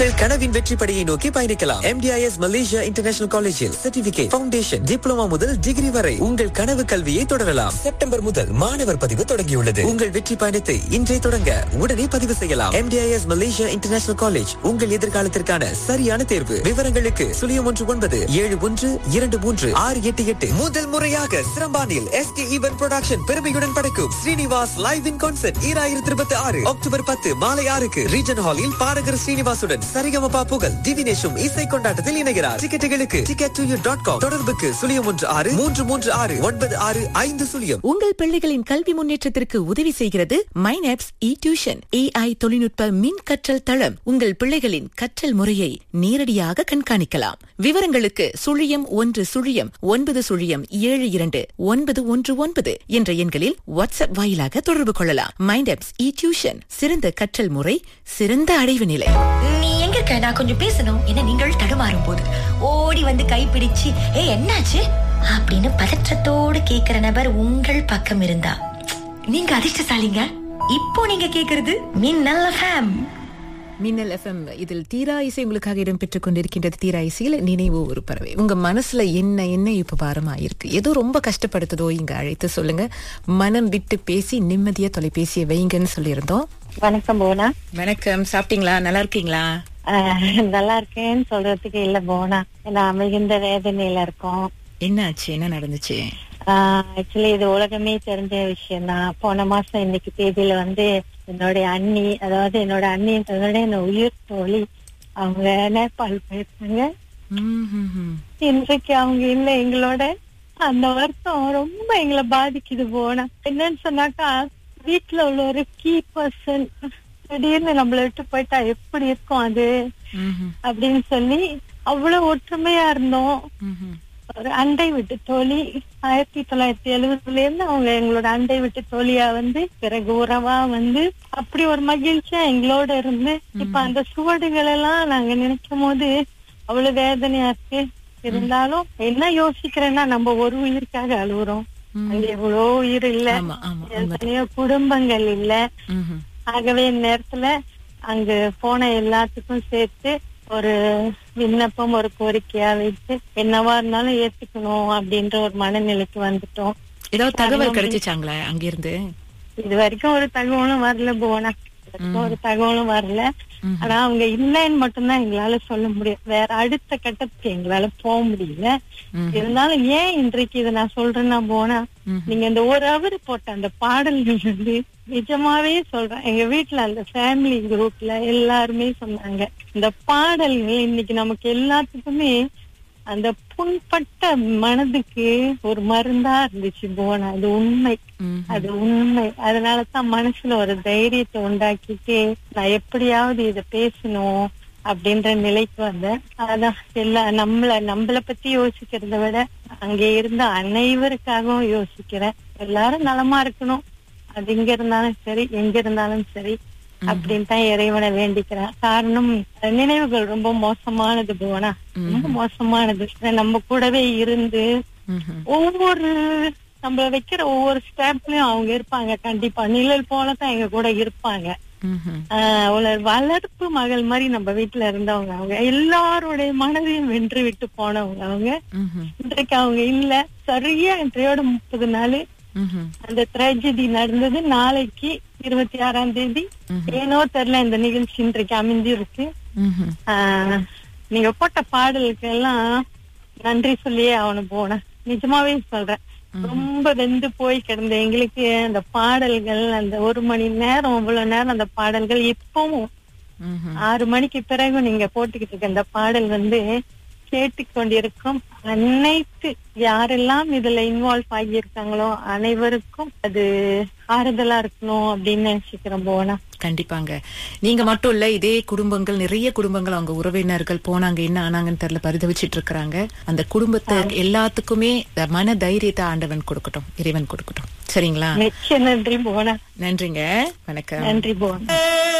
உங்கள் கனவின் வெற்றி படியை நோக்கி பயணிக்கலாம் எம்டிஐஎஸ் மலேசியா இன்டர்நேஷனல் காலேஜில் சர்டிபிகேட் பவுண்டேஷன் டிப்ளமா முதல் டிகிரி வரை உங்கள் கனவு கல்வியை தொடரலாம் செப்டம்பர் முதல் மாணவர் பதிவு தொடங்கியுள்ளது உங்கள் வெற்றி பயணத்தை இன்றே தொடங்க உடனே பதிவு செய்யலாம் எம்டிஐஎஸ் மலேசியா இன்டர்நேஷனல் காலேஜ் உங்கள் எதிர்காலத்திற்கான சரியான தேர்வு விவரங்களுக்கு சுழியம் ஒன்று ஒன்பது ஏழு ஒன்று இரண்டு மூன்று ஆறு எட்டு எட்டு முதல் முறையாக சிரம்பானில் எஸ்டி ஈவன் ப்ரொடக்ஷன் பெருமையுடன் படைக்கும் ஸ்ரீனிவாஸ் லைவ் இன் கான்சர்ட் ஈராயிரத்தி இருபத்தி ஆறு அக்டோபர் பத்து மாலை ஆறுக்கு ரீஜன் ஹாலில் பாடகர் ஸ்ரீனிவாசுடன் சரிகமபா புகழ் திவினேஷும் இசை கொண்டாட்டத்தில் இணைகிறார் டிக்கெட்டுகளுக்கு டிக்கெட் டு டாட் காம் தொடர்புக்கு சுழியம் ஒன்று ஆறு மூன்று மூன்று ஆறு ஒன்பது ஆறு ஐந்து சுழியம் உங்கள் பிள்ளைகளின் கல்வி முன்னேற்றத்திற்கு உதவி செய்கிறது மைனாப்ஸ் இ டியூஷன் ஏஐ தொழில்நுட்ப மின் கற்றல் தளம் உங்கள் பிள்ளைகளின் கற்றல் முறையை நேரடியாக கண்காணிக்கலாம் விவரங்களுக்கு சுழியம் ஒன்று சுழியம் ஒன்பது சுழியம் ஏழு இரண்டு ஒன்பது ஒன்று ஒன்பது என்ற எண்களில் வாட்ஸ்அப் வாயிலாக தொடர்பு கொள்ளலாம் மைண்டாப்ஸ் இ டியூஷன் சிறந்த கற்றல் முறை சிறந்த அடைவு நிலை நீ எங்க இருக்க நான் கொஞ்சம் பேசணும் என நீங்கள் தடுமாறும் போது ஓடி வந்து கைப்பிடிச்சு ஏ என்னாச்சு அப்படின்னு பதற்றத்தோடு கேக்குற நபர் உங்கள் பக்கம் இருந்தா நீங்க அதிர்ஷ்டசாலிங்க இப்போ நீங்க கேக்குறது மின்னல் ஃபேம் மின்னல் எஃப்எம் இதில் தீரா இசை உங்களுக்காக இடம்பெற்றுக் கொண்டிருக்கின்றது தீரா இசையில நினைவு ஒரு பறவை உங்க மனசுல என்ன என்ன இப்ப பாரமா இருக்கு ஏதோ ரொம்ப கஷ்டப்படுத்துதோ இங்க அழைத்து சொல்லுங்க மனம் விட்டு பேசி நிம்மதியா தொலைபேசியை வைங்கன்னு சொல்லியிருந்தோம் வணக்கம் போனா வணக்கம் சாப்பிட்டீங்களா நல்லா இருக்கீங்களா ஆஹ் நல்லா இருக்கேன்னு சொல்றதுக்கு இல்ல போனா நான் மிகுந்த வேதனையில இருக்கோம் என்னாச்சு என்ன நடந்துச்சு ஆக்சுவலி இது உலகமே தெரிஞ்ச விஷயம் தான் போன மாசம் இன்னைக்கு தேதியில வந்து என்னுடைய அண்ணி அதாவது என்னோட அண்ணின்றதோட என்ன உயிர் தோழி அவங்க நேபாள் போயிருக்காங்க ம், ம், ம். இன்றைக்கு அவங்க இல்ல எங்களோட அந்த வருத்தம் ரொம்ப எங்களை பாதிக்குது போனா என்னன்னு சொன்னாக்கா வீட்டுல உள்ள ஒரு கீ பர்சன் திடீர்னு நம்மள விட்டு போயிட்டா எப்படி இருக்கும் அது ம், ம், அப்படின்னு சொல்லி அவ்வளவு ஒற்றுமையா இருந்தோம் ம், ம். ஒரு அண்டை விட்டு தோழி ஆயிரத்தி தொள்ளாயிரத்தி எழுபதுல இருந்து அவங்க எங்களோட அண்டை விட்டு தோழியா வந்து பிறகு உறவா வந்து அப்படி ஒரு மகிழ்ச்சியா எங்களோட இருந்து இப்ப அந்த சுவடுகள் எல்லாம் நாங்க நினைக்கும் போது அவ்வளவு வேதனையா இருக்கு இருந்தாலும் என்ன யோசிக்கிறேன்னா நம்ம ஒரு உயிருக்காக அழுகுறோம் அங்க எவ்வளோ உயிர் இல்ல ஆமா ஆமா உண்மை. எத்தனையோ குடும்பங்கள் இல்ல ம், ம். ஆகவே இந்த நேரத்துல அங்க போன எல்லாத்துக்கும் சேர்த்து ஒரு விண்ணப்பம் ஒரு கோரிக்கையா வைத்து என்னவா இருந்தாலும் ஏத்துக்கணும் அப்படின்ற ஒரு மனநிலைக்கு வந்துட்டோம் ஏதாவது தகவல் கிடைச்சிச்சாங்களா அங்கிருந்து இது வரைக்கும் ஒரு தகவலும் வரல போனா இது வரைக்கும் ஒரு தகவலும் வரல ஆனா அவங்க இல்லைன்னு மட்டும்தான் எங்களால சொல்ல முடியும் வேற அடுத்த கட்டத்துக்கு எங்களால போக முடியல இருந்தாலும் ஏன் இன்றைக்கு இதை நான் சொல்றேன்னா போனா நீங்க இந்த ஒரு அவர் போட்ட அந்த பாடல்கள் வந்து நிஜமாவே சொல்றேன் எங்க வீட்டுல அந்த ஃபேமிலி குரூப்ல எல்லாருமே சொன்னாங்க இந்த பாடல்கள் இன்னைக்கு நமக்கு எல்லாத்துக்குமே அந்த புண்பட்ட மனதுக்கு ஒரு மருந்தா இருந்துச்சு போனா அது உண்மை ம், அது உண்மை அதனாலதான் மனசுல ஒரு தைரியத்தை உண்டாக்கிட்டு நான் எப்படியாவது இத பேசணும் அப்படின்ற நிலைக்கு வந்தேன் அதான் எல்லா நம்மள நம்மள பத்தி யோசிக்கிறத விட அங்க இருந்த அனைவருக்காகவும் யோசிக்கிறேன் எல்லாரும் நலமா இருக்கணும் அது இங்க இருந்தாலும் சரி எங்க இருந்தாலும் சரி அப்படின்னு தான் இறைவனை வேண்டிக்கிறேன் காரணம் நினைவுகள் ரொம்ப மோசமானது போனா ரொம்ப மோசமானது நம்ம கூடவே இருந்து ம், ம். ஒவ்வொரு நம்ம வைக்கிற ஒவ்வொரு ஸ்டெப்லயும் அவங்க இருப்பாங்க கண்டிப்பா நிழல் போலதான் எங்க கூட இருப்பாங்க ம், ம். ஆஹ் ஒரு வளர்ப்பு மகள் மாதிரி நம்ம வீட்டுல இருந்தவங்க அவங்க எல்லாருடைய மனதையும் வென்று விட்டு போனவங்க அவங்க ம், ம். இன்றைக்கு அவங்க இல்ல சரியா இன்றையோட முப்பது நாள் ம், ம். அந்த ட்ராஜடி நடந்தது நாளைக்கு இருபத்தி ஆறாம் தேதி ஏனோ தெரியல இந்த நிகழ்ச்சி இன்றைக்கு அமைஞ்சிருக்கு ம், ம். ஆஹ் நீங்க போட்ட பாடலுக்கு எல்லாம் நன்றி சொல்லியே அவனு போனேன் நிஜமாவே சொல்றேன் ரொம்ப வெந்து போய் கிடந்த எங்களுக்கு அந்த பாடல்கள் அந்த ஒரு மணி நேரம் அவ்வளவு நேரம் அந்த பாடல்கள் இப்பவும் ம், ம். ஆறு மணிக்கு பிறகு நீங்க போட்டுக்கிட்டு இருக்க அந்த பாடல் வந்து கேட்டுக்கொண்டிருக்கும் அனைத்து யாரெல்லாம் இதுல இன்வால்வ் ஆகியிருக்காங்களோ அனைவருக்கும் அது ஆறுதலா இருக்கணும் அப்படின்னு நினைச்சுக்கிறேன் போனா கண்டிப்பாங்க நீங்க மட்டும் இல்ல இதே குடும்பங்கள் நிறைய குடும்பங்கள் அவங்க உறவினர்கள் போனாங்க என்ன ஆனாங்கன்னு தெரியல பரிதவிச்சிட்டு இருக்கிறாங்க அந்த குடும்பத்தை எல்லாத்துக்குமே இந்த மன தைரியத்தை ஆண்டவன் கொடுக்கட்டும் இறைவன் கொடுக்கட்டும் சரிங்களா நிச்சய நன்றி போனா நன்றிங்க வணக்கம் நன்றி போனா